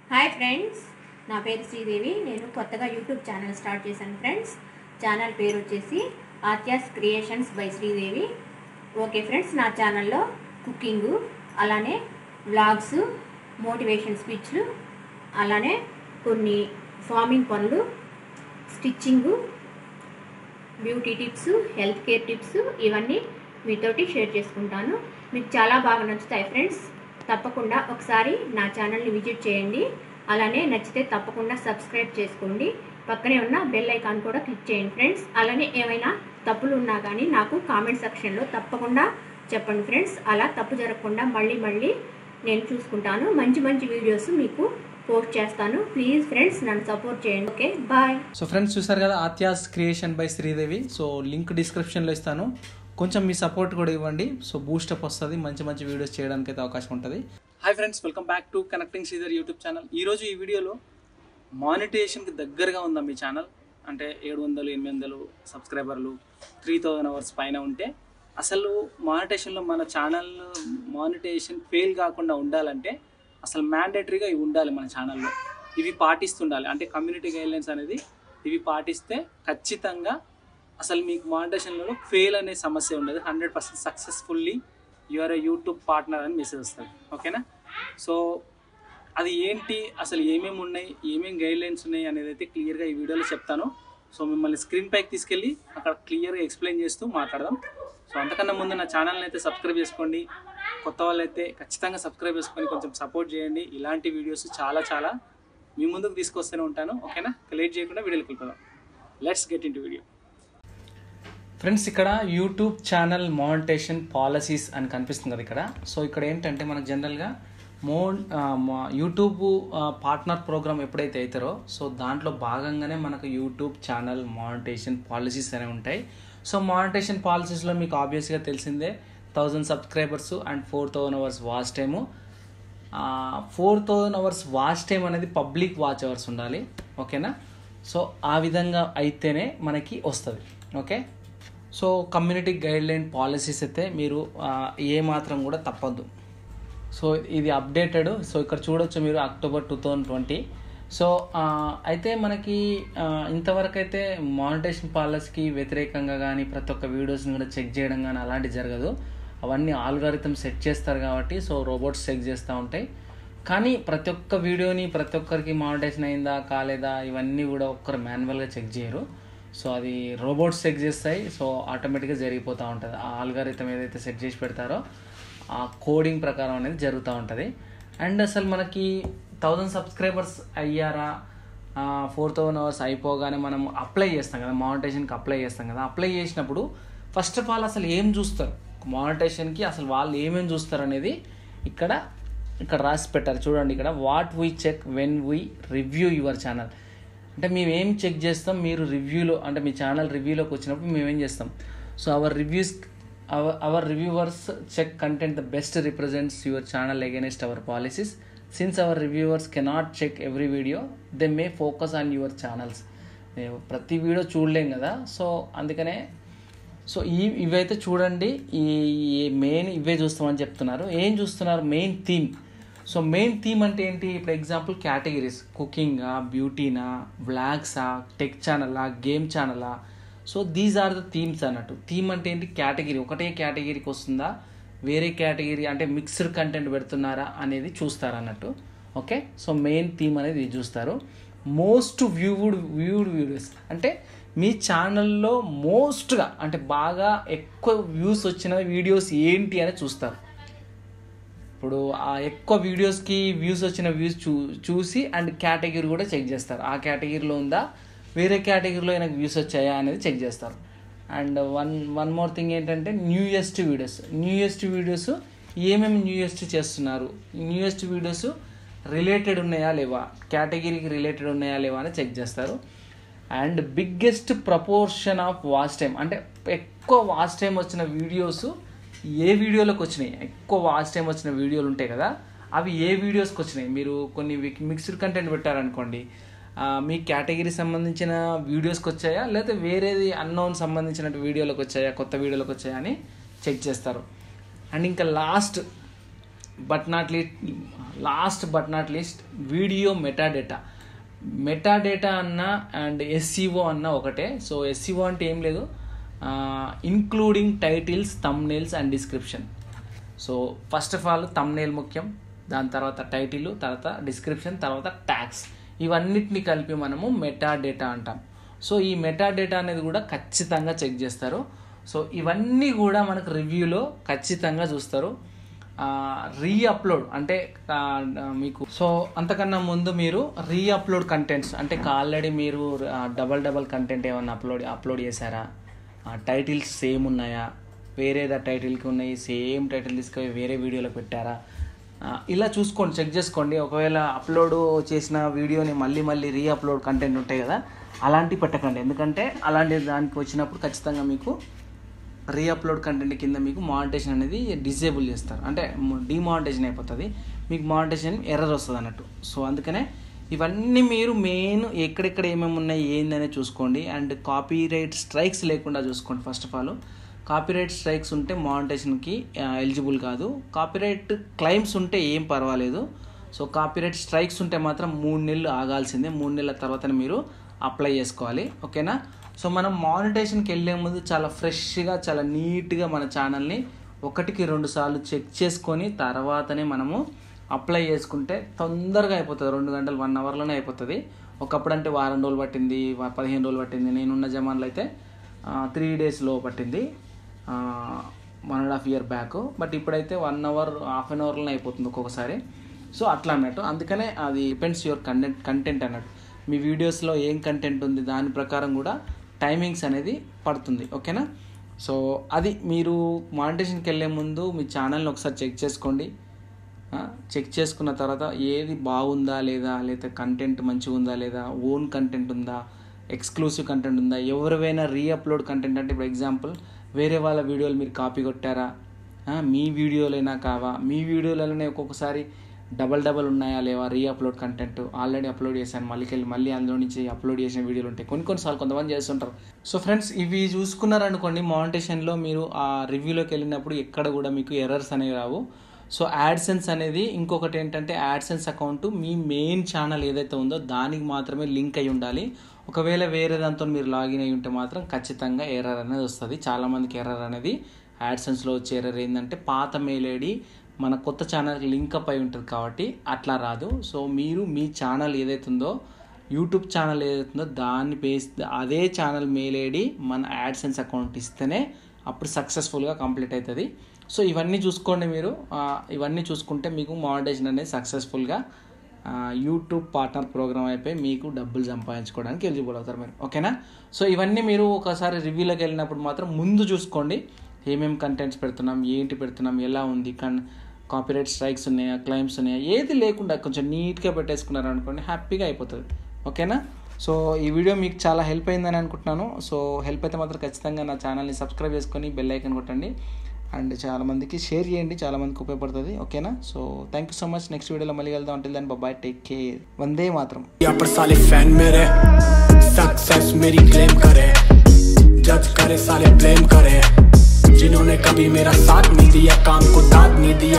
hi friends నా పేరు శ్రీదేవి నేను కొత్తగా యూట్యూబ్ ఛానల్ స్టార్ట్ చేశాను ఫ్రెండ్స్ ఛానల్ పేరు వచ్చేసి Athyas creations by Sridevi okay friends నా ఛానల్లో కుకింగు అలానే వ్లాగ్స్ మోటివేషన్ స్పీచ్లు అలానే కొన్ని ఫార్మింగ్ పనులు stitching beauty tips health care tips ఇవన్నీ మీతోటి షేర్ చేసుకుంటాను మీకు చాలా బాగా నచ్చుతాయి ఫ్రెండ్స్ తప్పకుండా ఒకసారి నా ఛానల్ని విజిట్ చేయండి అలానే నచ్చితే తప్పకుండా సబ్స్క్రైబ్ చేసుకోండి పక్కనే ఉన్న బెల్ ఐకాన్ కూడా క్లిక్ చేయండి ఫ్రెండ్స్ అలానే ఏమైనా తప్పులు ఉన్నా కానీ నాకు కామెంట్ సెక్షన్లో తప్పకుండా చెప్పండి ఫ్రెండ్స్ అలా తప్పు జరగకుండా మళ్ళీ మళ్ళీ నేను చూసుకుంటాను మంచి మంచి వీడియోస్ మీకు పోస్ట్ చేస్తాను ప్లీజ్ ఫ్రెండ్స్ నన్ను సపోర్ట్ చేయండి ఓకే బాయ్ సో ఫ్రెండ్స్ చూసారు కదా Athyas creation by Sridevi so link డిస్క్రిప్షన్లో ఇస్తాను కొంచెం మీ సపోర్ట్ కూడా ఇవ్వండి సో బూస్టప్ వస్తుంది మంచి మంచి వీడియోస్ చేయడానికి అయితే అవకాశం ఉంటుంది hi friends welcome back to connecting Sridhar YouTube channel ఈరోజు ఈ వీడియోలో మానిటేషన్కి దగ్గరగా ఉందా మీ ఛానల్ అంటే ఏడు వందలు ఎనిమిది వందలు సబ్స్క్రైబర్లు త్రీ థౌజండ్ అవర్స్ పైన ఉంటే అసలు మానిటేషన్లో మన ఛానల్ మానిటేషన్ ఫెయిల్ కాకుండా ఉండాలంటే అసలు మ్యాండేటరీగా ఇవి ఉండాలి మన ఛానల్లో ఇవి పాటిస్తుండాలి అంటే కమ్యూనిటీ గైడ్లైన్స్ అనేది ఇవి పాటిస్తే ఖచ్చితంగా అసలు మీకు మానిటేషన్లో ఫెయిల్ అనే సమస్య ఉండదు hundred percent successfully your a YouTube partner అని మెసేజ్ వస్తుంది ఓకేనా సో అది ఏంటి అసలు ఏమేమి ఉన్నాయి ఏమేమి గైడ్లైన్స్ ఉన్నాయి అనేది అయితే క్లియర్గా ఈ వీడియోలో చెప్తాను సో మిమ్మల్ని స్క్రీన్ పైకి తీసుకెళ్ళి అక్కడ క్లియర్గా ఎక్స్ప్లెయిన్ చేస్తూ మాట్లాడదాం సో అంతకన్నా ముందు నా ఛానల్ని అయితే సబ్స్క్రైబ్ చేసుకోండి కొత్త వాళ్ళు అయితే ఖచ్చితంగా సబ్స్క్రైబ్ చేసుకొని కొంచెం సపోర్ట్ చేయండి ఇలాంటి వీడియోస్ చాలా చాలా మీ ముందుకు తీసుకొస్తూనే ఉంటాను ఓకేనా లేట్ చేయకుండా వీడియోకి వెళ్ళిపోదాం let's get in video friends ఇక్కడ యూట్యూబ్ ఛానల్ మానిటేషన్ పాలసీస్ అని కనిపిస్తుంది కదా ఇక్కడ సో ఇక్కడ ఏంటంటే మనకు జనరల్గా మో యూట్యూబ్ పార్ట్నర్ ప్రోగ్రామ్ ఎప్పుడైతే అవుతారో సో దాంట్లో భాగంగానే మనకు యూట్యూబ్ ఛానల్ మానిటేషన్ పాలసీస్ అనేవి ఉంటాయి సో మానిటేషన్ పాలసీస్లో మీకు ఆబ్వియస్గా తెలిసిందే thousand subscribers and four thousand hours watch time four thousand hours watch time అనేది పబ్లిక్ వాచ్ అవర్స్ ఉండాలి ఓకేనా సో ఆ విధంగా అయితేనే మనకి వస్తుంది okay so community guideline policies అయితే మీరు ఆ, ఏ మాత్రం కూడా తప్పద్దు సో ఇది అప్డేటెడ్ సో ఇక్కడ చూడొచ్చు మీరు October two thousand twenty so ఆ, అయితే మనకి ఆ, ఇంతవరకు అయితే మానిటేషన్ పాలసీకి వ్యతిరేకంగా కానీ ప్రతి ఒక్క వీడియోస్ని కూడా చెక్ చేయడం కానీ అలాంటివి జరగదు అవన్నీ ఆల్గారిథం సెట్ చేస్తారు కాబట్టి సో రోబోట్స్ చెక్ చేస్తూ ఉంటాయి కానీ ప్రతి ఒక్క వీడియోని ప్రతి ఒక్కరికి మానిటేషన్ అయిందా కాలేదా ఇవన్నీ కూడా ఒక్కరు మాన్యువల్గా చెక్ చేయరు సో అది రోబోట్స్ చెక్ చేస్తాయి సో ఆటోమేటిక్గా జరిగిపోతూ ఉంటుంది ఆ ఆల్గారిథం ఏదైతే సెట్ చేసి పెడతారో ఆ కోడింగ్ ప్రకారం అనేది జరుగుతూ ఉంటుంది అండ్ అసలు మనకి థౌజండ్ సబ్స్క్రైబర్స్ అయ్యారా ఫోర్ థౌజండ్ అవర్స్ అయిపోగానే మనం అప్లై చేస్తాం కదా మానిటేషన్కి అప్లై చేస్తాం కదా అప్లై చేసినప్పుడు ఫస్ట్ ఆఫ్ ఆల్ అసలు ఏం చూస్తారు మానిటేషన్కి అసలు వాళ్ళు ఏమేమి చూస్తారు అనేది ఇక్కడ ఇక్కడ రాసి పెట్టారు చూడండి ఇక్కడ what we check when we review your channel అంటే మేము ఏం చెక్ చేస్తాం మీరు రివ్యూలో అంటే మీ ఛానల్ రివ్యూలోకి వచ్చినప్పుడు మేము ఏం చేస్తాం so our reviews our our reviewers check content the best represents your channel against our policies since our reviewers cannot check every video they may focus on your channels ప్రతి వీడియో చూడలేం కదా సో అందుకనే so ఈ ఇవైతే చూడండి ఈ main ఇవే చూస్తామని చెప్తున్నారు ఏం చూస్తున్నారు main theme so main theme అంటే ఏంటి ఇప్పుడు ఎగ్జాంపుల్ కేటగిరీస్ కుకింగా బ్యూటీనా వ్లాగ్సా టెక్ ఛానలా గేమ్ ఛానలా so these are the themes అన్నట్టు థీమ్ అంటే ఏంటి కేటగిరీ ఒకటే కేటగిరీకి వస్తుందా వేరే కేటగిరీ అంటే మిక్స్డ్ కంటెంట్ పెడుతున్నారా అనేది చూస్తారు అన్నట్టు ఓకే సో మెయిన్ థీమ్ అనేది ఇది చూస్తారు మోస్ట్ వ్యూవుడ్ వ్యూడ్ వీడియోస్ అంటే మీ ఛానల్లో మోస్ట్గా అంటే బాగా ఎక్కువ వ్యూస్ వచ్చిన వీడియోస్ ఏంటి అని చూస్తారు ఇప్పుడు ఆ ఎక్కువ వీడియోస్కి వ్యూస్ వచ్చిన వ్యూస్ చూ చూసి అండ్ కేటగిరీ కూడా చెక్ చేస్తారు ఆ కేటగిరీలో ఉందా వేరే కేటగిరీలో ఆయనకు వ్యూస్ వచ్చాయా అనేది చెక్ చేస్తారు and one one more thing ఏంటంటే న్యూయెస్ట్ వీడియోస్ న్యూయెస్ట్ వీడియోస్ ఏమేమి న్యూయెస్ట్ చేస్తున్నారు న్యూయెస్ట్ వీడియోస్ రిలేటెడ్ ఉన్నాయా లేవా కేటగిరీకి రిలేటెడ్ ఉన్నాయా లేవా అని చెక్ చేస్తారు and biggest proportion of watch time అంటే ఎక్కువ వాచ్ టైం వచ్చిన వీడియోస్ ఏ వీడియోలోకి వచ్చినాయి ఎక్కువ వాచ్ టైం వచ్చిన వీడియోలు ఉంటాయి కదా అవి ఏ వీడియోస్కి వచ్చినాయి మీరు కొన్ని మిక్స్డ్ కంటెంట్ పెట్టారనుకోండి ఆ, మీ కేటగిరీ సంబంధించిన వీడియోస్కి వచ్చాయా లేకపోతే వేరేది అన్నోన్ సంబంధించిన వీడియోలకు వచ్చాయా కొత్త వీడియోలకు వచ్చాయా అని చెక్ చేస్తారు అండ్ ఇంకా last but not least last but not least video metadata metadata అన్న అండ్ ఎస్సీఓ అన్న ఒకటే సో ఎస్సీఓ అంటే ఏం లేదు including titles thumbnails and description so first of all thumbnail ముఖ్యం దాని తర్వాత టైటిల్ తర్వాత డిస్క్రిప్షన్ తర్వాత ట్యాక్స్ ఇవన్నిటిని కలిపి మనము మెటా డేటా అంటాం సో ఈ మెటా డేటా అనేది కూడా ఖచ్చితంగా చెక్ చేస్తారు సో ఇవన్నీ కూడా మనకు రివ్యూలో ఖచ్చితంగా చూస్తారు రీ అప్లోడ్ అంటే ఆ, మీకు సో అంతకన్నా ముందు మీరు రీ అప్లోడ్ కంటెంట్స్ అంటే ఆల్రెడీ మీరు డబల్ డబల్ కంటెంట్ ఏమన్నా అప్లోడ్ అప్లోడ్ చేశారా టైటిల్స్ సేమ్ ఉన్నాయా వేరేదా టైటిల్కి ఉన్నాయి సేమ్ టైటిల్ తీసుకొని వేరే వీడియోలో పెట్టారా ఆ, ఇలా చూసుకోండి చెక్ చేసుకోండి ఒకవేళ అప్లోడ్ చేసిన వీడియోని మళ్ళీ మళ్ళీ రీ అప్లోడ్ కంటెంట్ ఉంటాయి కదా అలాంటివి పెట్టకండి ఎందుకంటే అలాంటి దానికి వచ్చినప్పుడు ఖచ్చితంగా మీకు రీ అప్లోడ్ కంటెంట్ కింద మీకు మానిటేషన్ అనేది డిసేబుల్ చేస్తారు అంటే డిమానిటేషన్ అయిపోతుంది మీకు మానిటేషన్ ఎర్రర్ వస్తుంది అన్నట్టు సో అందుకనే ఇవన్నీ మీరు మెయిన్ ఎక్కడెక్కడ ఏమేమి ఉన్నాయి ఏందనే చూసుకోండి అండ్ కాపీ రైట్ స్ట్రైక్స్ లేకుండా చూసుకోండి first of all copyright strikes ఉంటే మానిటేషన్కి ఎలిజిబుల్ కాదు కాపీరైట్ క్లైమ్స్ ఉంటే ఏం పర్వాలేదు సో కాపీరైట్ స్ట్రైక్స్ ఉంటే మాత్రం మూడు నెలలు ఆగాల్సిందే మూడు నెలల తర్వాతనే మీరు అప్లై చేసుకోవాలి ఓకేనా సో మనం మానిటేషన్కి వెళ్ళే ముందు చాలా ఫ్రెష్గా చాలా నీట్గా మన ఛానల్ని ఒకటికి రెండు సార్లు చెక్ చేసుకొని తర్వాతనే మనము అప్లై చేసుకుంటే తొందరగా అయిపోతుంది రెండు గంటలు వన్ అవర్లోనే అయిపోతుంది ఒకప్పుడు అంటే వారం రోజులు పట్టింది వా- పదిహేను రోజులు పట్టింది నేనున్న జమాన్లో అయితే త్రీ డేస్లో పట్టింది one and half year back but ఇప్పుడైతే వన్ అవర్ హాఫ్ అన్ అవర్లోనే అయిపోతుంది ఒక్కొక్కసారి సో అట్లా అన్నట్టు అందుకనే అది డిపెండ్స్ యువర్ కంటెంట్ కంటెంట్ అన్నట్టు మీ వీడియోస్లో ఏం కంటెంట్ ఉంది దాని ప్రకారం కూడా టైమింగ్స్ అనేది పడుతుంది ఓకేనా సో అది మీరు మానిటేషన్కి వెళ్ళే ముందు మీ ఛానల్ని ఒకసారి చెక్ చేసుకోండి ఆ, చెక్ చేసుకున్న తర్వాత ఏది బాగుందా లేదా లేదా కంటెంట్ మంచిగా ఉందా లేదా ఓన్ కంటెంట్ ఉందా ఎక్స్క్లూసివ్ కంటెంట్ ఉందా ఎవరివైనా రీఅప్లోడ్ కంటెంట్ అంటే ఇప్పుడు ఎగ్జాంపుల్ వేరే వాళ్ళ వీడియోలు మీరు కాపీ కొట్టారా ఆ, మీ వీడియోలైనా కావా మీ వీడియోలలోనే ఒక్కొక్కసారి డబల్ డబల్ ఉన్నాయా లేవా re upload content already upload చేశాను మళ్ళీ వెళ్ళి మళ్ళీ అందులో నుంచి అప్లోడ్ చేసిన వీడియోలు ఉంటాయి కొన్ని కొన్నిసార్లు కొంతమంది చేస్తుంటారు సో ఫ్రెండ్స్ ఇవి చూసుకున్నారనుకోండి మానిటేషన్లో మీరు ఆ రివ్యూలోకి వెళ్ళినప్పుడు ఎక్కడ కూడా మీకు ఎర్రర్స్ అనేవి రావు సో యాడ్సెన్స్ అనేది ఇంకొకటి ఏంటంటే యాడ్సెన్స్ అకౌంట్ మీ మెయిన్ ఛానల్ ఏదైతే ఉందో దానికి మాత్రమే లింక్ అయి ఉండాలి ఒకవేళ వేరే దాంతో మీరు లాగిన్ అయి ఉంటే మాత్రం ఖచ్చితంగా ఎర్రర్ అనేది వస్తుంది చాలామందికి ఎర్రర్ అనేది యాడ్సెన్స్లో వచ్చే ఎర్రర్ ఏంటంటే పాత మెయిల్ ఐడి మన కొత్త ఛానల్కి లింక్ అప్ అయి ఉంటుంది కాబట్టి అట్లా రాదు సో మీరు మీ ఛానల్ ఏదైతే ఉందో యూట్యూబ్ ఛానల్ ఏదైతుందో దాన్ని బేస్ అదే ఛానల్ మెయిల్ ఐడి మన యాడ్సెన్స్ అకౌంట్ ఇస్తేనే అప్పుడు సక్సెస్ఫుల్గా కంప్లీట్ అవుతుంది సో ఇవన్నీ చూసుకోండి మీరు ఆ, ఇవన్నీ చూసుకుంటే మీకు మానిటైజేషన్ అనేది సక్సెస్ఫుల్గా యూట్యూబ్ పార్ట్నర్ ప్రోగ్రామ్ అయిపోయి మీకు డబ్బులు సంపాదించుకోవడానికి ఎలిజిబుల్ అవుతారు మీరు ఓకేనా సో ఇవన్నీ మీరు ఒకసారి రివ్యూలోకి వెళ్ళినప్పుడు మాత్రం ముందు చూసుకోండి ఏమేమి కంటెంట్స్ పెడుతున్నాం ఏంటి పెడుతున్నాం ఎలా ఉంది కన్ కాపీరైట్ స్ట్రైక్స్ ఉన్నాయా క్లైమ్స్ ఉన్నాయా ఏది లేకుండా కొంచెం నీట్గా పెట్టేసుకున్నారు అనుకోండి హ్యాపీగా అయిపోతుంది ఓకేనా సో ఈ వీడియో మీకు చాలా హెల్ప్ అయిందని అనుకుంటున్నాను సో హెల్ప్ అయితే మాత్రం ఖచ్చితంగా నా ఛానల్ని సబ్స్క్రైబ్ చేసుకొని బెల్ ఐకన్ కొట్టండి అండ్ చాలా మందికి షేర్ చేయండి చాలా మందికి ఉపయోగపడుతుంది ఓకేనా so thank you so much next వీడియోలో మళ్ళీ వెళ్దాం అంటే దాని బాయ్ టేక్ కేర్ వందే మాత్రం यहाँ पर साले फैन मेरे सक्सेस मेरी क्लेम करे जज करे साले ब्लेम करे जिन्होंने कभी मेरा साथ नहीं दिया काम को दाद नहीं दिया